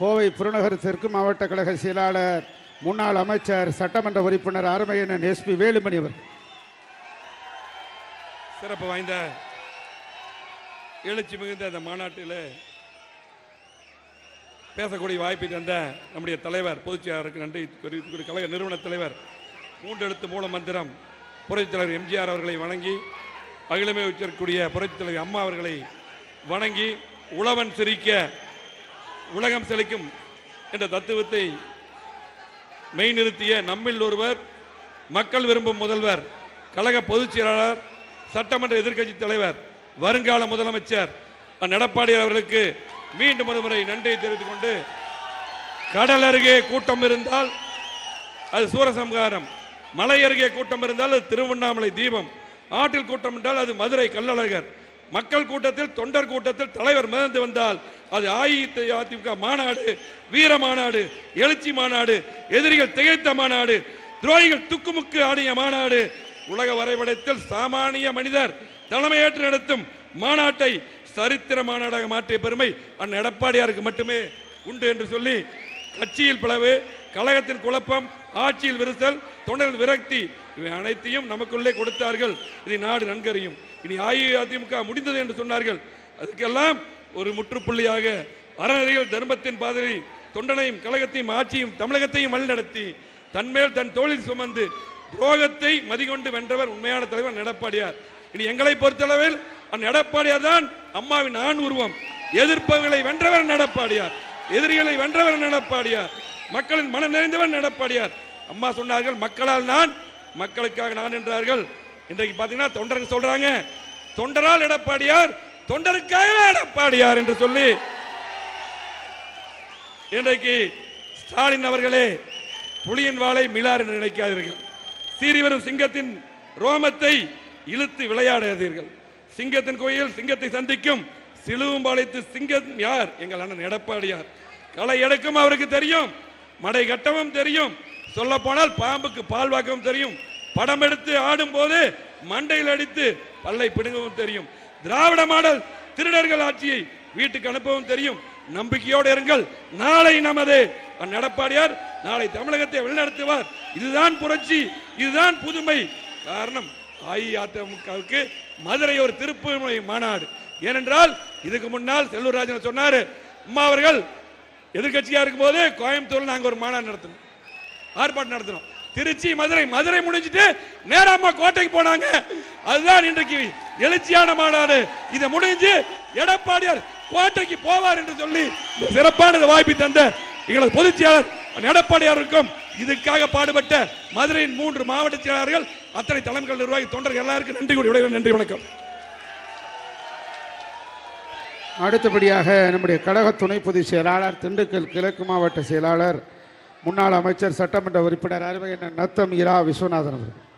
கோவை புறநகர் தெற்கு மாவட்ட கழக செயலாளர் முன்னாள் அமைச்சர் சட்டமன்ற உறுப்பினர் அருமையண்ணன் எஸ்பி வேலுமணி அவர் சிறப்பு வாய்ந்த எழுச்சி மிகுந்த இந்த மாநாட்டில் பேசக்கூடிய வாய்ப்பை தந்த நம்முடைய தலைவர் பொதுச் செயலாளருக்கு நன்றி தெரிவித்துக்கூடிய கழக நிறுவன தலைவர் மூன்றெழுத்து மூல மந்திரம் புரட்சித் தலைவர் எம்ஜிஆர் அவர்களை வணங்கி அகிலமே வச்சிருக்கக்கூடிய புரட்சித் தலைவர் அம்மா அவர்களை வணங்கி உழவன் சிரிக்க உலகம் செழிக்கும் என்ற தத்துவத்தை மெய்நிறுத்திய நம்மில் ஒருவர் மக்கள் விரும்பும் முதல்வர் கழக பொதுச் செயலாளர் சட்டமன்ற எதிர்க்கட்சி தலைவர் வருங்கால முதலமைச்சர் எடப்பாடி அவர்களுக்கு மீண்டும் ஒரு முறை நன்றியை தெரிவித்துக் கொண்டு கடல் அருகே கூட்டம் இருந்தால் அது சூரசம்ஹாரம் மலை அருகே கூட்டம் இருந்தால் அது திருவண்ணாமலை தீபம் ஆற்றில் கூட்டம் என்றால் அது மதுரை கள்ளழகர் மக்கள் கூட்டத்தில் தொண்டர் கூட்டத்தில் தலைவர் மிதந்து வந்தால் அது அஇஅதிமுக மாநாடு வீர மாநாடு எழுச்சி மாநாடு எதிரிகள் திகைத்த மாநாடு துரோகிகள் துக்குமுக்கு ஆடிய மாநாடு உலக வரைபடத்தில் சாமானிய மனிதர் தலைமையேற்று நடத்தும் மாநாட்டை சரித்திர மாநாடாக மாற்றிய பெருமை அண்ணன் எடப்பாடியாருக்கு மட்டுமே உண்டு என்று சொல்லி கட்சியில் பிளவு கழகத்தின் குழப்பம் ஆட்சியில் விரிசல் தொண்டர்கள் விரக்தி இவை அனைத்தையும் நமக்குள்ளே கொடுத்தார்கள் இதை நாடு நன்கறியும் இனி அஇஅதிமுக முடிந்தது என்று சொன்னார்கள் அதுக்கெல்லாம் ஒரு முற்றுப்புள்ளியாக அறநெறிகள் தர்மத்தின் பாதையை தொண்டனையும் கழகத்தையும் ஆட்சியும் தமிழகத்தையும் வழிநடத்தி தன்மேல் தன் தோளில் சுமந்து துரோகத்தை மதிகொண்டு வென்றவர் உண்மையான தலைவர் எடப்பாடியார் இனி எங்களை பொறுத்தளவில் அந்த எடப்பாடியார் தான் அம்மாவின் ஆண் உருவம் எதிர்ப்பவர்களை வென்றவர் எடப்பாடியார் எதிரிகளை வென்றவர் எடப்பாடியார் மக்களின் மனம் நிறைந்தவர் எடப்பாடியார் அம்மா சொன்னார்கள் மக்களால் நான் மக்களுக்காக நான் என்றார்கள் இன்றைக்கு பாத்தீங்கன்னா தொண்டர்கள் சொல்றாங்க தொண்டரால் எடப்பாடியார் தொண்டருக்காக எடப்பாடியார் என்று சொல்லி இன்றைக்கு ஸ்டாலின் அவர்களே புலியின் வாளை மிலார் என்று நினைக்காதீர்கள் சீறி வரும் சிங்கத்தின் ரோமத்தை இழுத்து விளையாடாதீர்கள் சிங்கத்தின் கோயில் சிங்கத்தை சந்திக்கும் சிலுவும் பாளையத்து சிங்கம் யார் எங்கள் அண்ணன் எடப்பாடியார் களை எடுக்கும் அவருக்கு தெரியும் மடை கட்டவும் தெரியும் சொல்ல போனால் பாம்புக்கு பால் வாக்கவும் தெரியும் படம் எடுத்து ஆடும் போது மண்டையில் அடித்து பல்லை பிடுங்கவும் தெரியும் திராவிட மாடல் திருடர்கள் ஆட்சியை வீட்டுக்கு அனுப்பவும் தெரியும் நம்பிக்கையோடு இருங்கள் நாளை நமது அண்ணன் எடப்பாடியார் நாளை தமிழகத்தை வழிநடத்துவார் இதுதான் புரட்சி இதுதான் புதுமை காரணம் அஇஅதிமுகவுக்கு மதுரை ஒரு திருப்புமுனை மாநாடு ஏனென்றால் இதுக்கு முன்னால் செல்லூர் ராஜன் சொன்னாரு அம்மா அவர்கள் எதிர்கட்சியா இருக்கும்போது கோயம்புத்தூர்ல நாங்க ஒரு மாநாடு நடத்தணும் ஆர்ப்பாட்டம் நடத்தணும் திருச்சி மதுரை மதுரை முடிஞ்சிட்டு நேராமா கோட்டைக்கு போனாங்க அதுதான் இன்றைக்கு எழுச்சியான மாநாடு இதை முடிஞ்சு எடப்பாடியார் கோட்டைக்கு போவார் என்று சொல்லி இந்த சிறப்பான இந்த வாய்ப்பை தந்த எங்களது பொதுச் செயலாளர் எடப்பாடியாருக்கும் இதுக்காக பாடுபட்ட மதுரையின் மூன்று மாவட்ட செயலாளர்கள் அத்தனை தலைமைகள் நிர்வாகி தொண்டர்கள் எல்லாருக்கும் நன்றி கூறி விடைபெறுகிறேன். நன்றி வணக்கம் அடுத்தபடியாக நம்முடைய கழக துணை பொதுச் செயலாளர் திண்டுக்கல் கிழக்கு மாவட்ட செயலாளர் முன்னாள் அமைச்சர் சட்டமன்ற உறுப்பினர் அருமையண்ணன் நத்தம் இரா விஸ்வநாதன் அவர்கள்